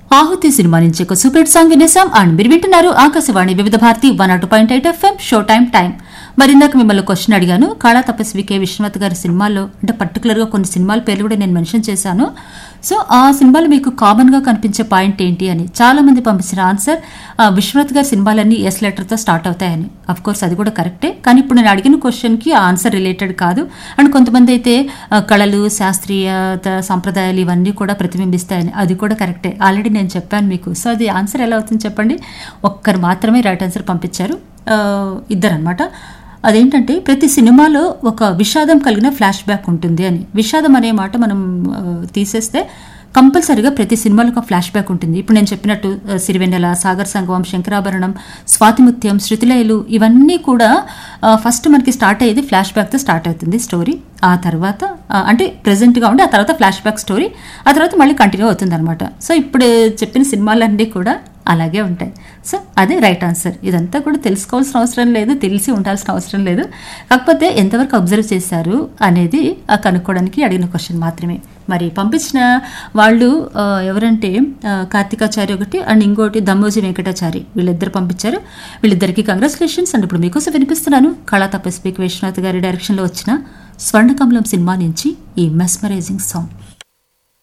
ఆహుతి సినిమా నుంచి ఒక సూపర్ హిట్ సాంగ్ వినేసాం అండ్ మీరు వింటున్నారు ఆకాశవాణి వివిధ భారతి వన్ అటు point eight FM show time time మరి ఇందాక మిమ్మల్ని క్వశ్చన్ అడిగాను కాళా తపస్వి కె విశ్వనాథ్ గారి సినిమాల్లో అంటే పర్టికులర్గా కొన్ని సినిమాల పేర్లు కూడా నేను మెన్షన్ చేశాను సో ఆ సినిమాలు మీకు కామన్గా కనిపించే పాయింట్ ఏంటి అని చాలా మంది పంపించిన ఆన్సర్ విశ్వనాథ్ గారి సినిమాలన్నీ ఎస్ లెటర్తో స్టార్ట్ అవుతాయని అఫ్ కోర్స్ అది కూడా కరెక్టే కానీ ఇప్పుడు నేను అడిగిన క్వశ్చన్కి ఆ ఆన్సర్ రిలేటెడ్ కాదు అండ్ కొంతమంది అయితే ఆ, కళలు శాస్త్రీయత సంప్రదాయాలు ఇవన్నీ కూడా ప్రతిబింబిస్తాయని అది కూడా కరెక్టే ఆల్రెడీ నేను చెప్పాను మీకు సో అది ఆన్సర్ ఎలా అవుతుంది చెప్పండి ఒక్కరు మాత్రమే రైట్ ఆన్సర్ పంపించారు ఇద్దరు అనమాట అదేంటంటే ప్రతి సినిమాలో ఒక విషాదం కలిగిన ఫ్లాష్ బ్యాక్ ఉంటుంది అని విషాదం అనే మాట మనం ఆ, తీసేస్తే కంపల్సరిగా ప్రతి సినిమాలో ఒక ఫ్లాష్ బ్యాక్ ఉంటుంది ఇప్పుడు నేను చెప్పినట్టు ఆ, సిరివెన్నెల సాగర్ సంగమం శంకరాభరణం స్వాతిముత్యం శృతిలయలు ఇవన్నీ కూడా ఆ, ఫస్ట్ మనకి స్టార్ట్ అయ్యేది ఫ్లాష్ బ్యాక్తో స్టార్ట్ అవుతుంది స్టోరీ ఆ తర్వాత ఆ, అంటే ప్రెజెంట్గా ఉండి ఆ తర్వాత ఫ్లాష్ బ్యాక్ స్టోరీ ఆ తర్వాత మళ్ళీ కంటిన్యూ అవుతుంది అనమాట సో ఇప్పుడు చెప్పిన సినిమాలన్నీ కూడా అలాగే ఉంటాయి సో అదే రైట్ ఆన్సర్ ఇదంతా కూడా తెలుసుకోవాల్సిన అవసరం లేదు తెలిసి ఉండాల్సిన అవసరం లేదు కాకపోతే ఎంతవరకు అబ్జర్వ్ చేశారు అనేది ఆ కనుక్కోవడానికి అడిగిన క్వశ్చన్ మాత్రమే మరి పంపించిన వాళ్ళు ఆ, ఎవరంటే ఆ, కార్తికాచారి ఒకటి అండ్ ఇంకోటి దమ్మోజీ వెంకటాచారి వీళ్ళిద్దరు పంపించారు వీళ్ళిద్దరికి కంగ్రాచులేషన్స్ అండ్ ఇప్పుడు మీకోసం వినిపిస్తున్నాను కళా తపస్విక్ విశ్వనాథ్ గారి డైరెక్షన్లో వచ్చిన స్వర్ణకమలం సినిమా నుంచి ఈ మెస్మరైజింగ్ సాంగ్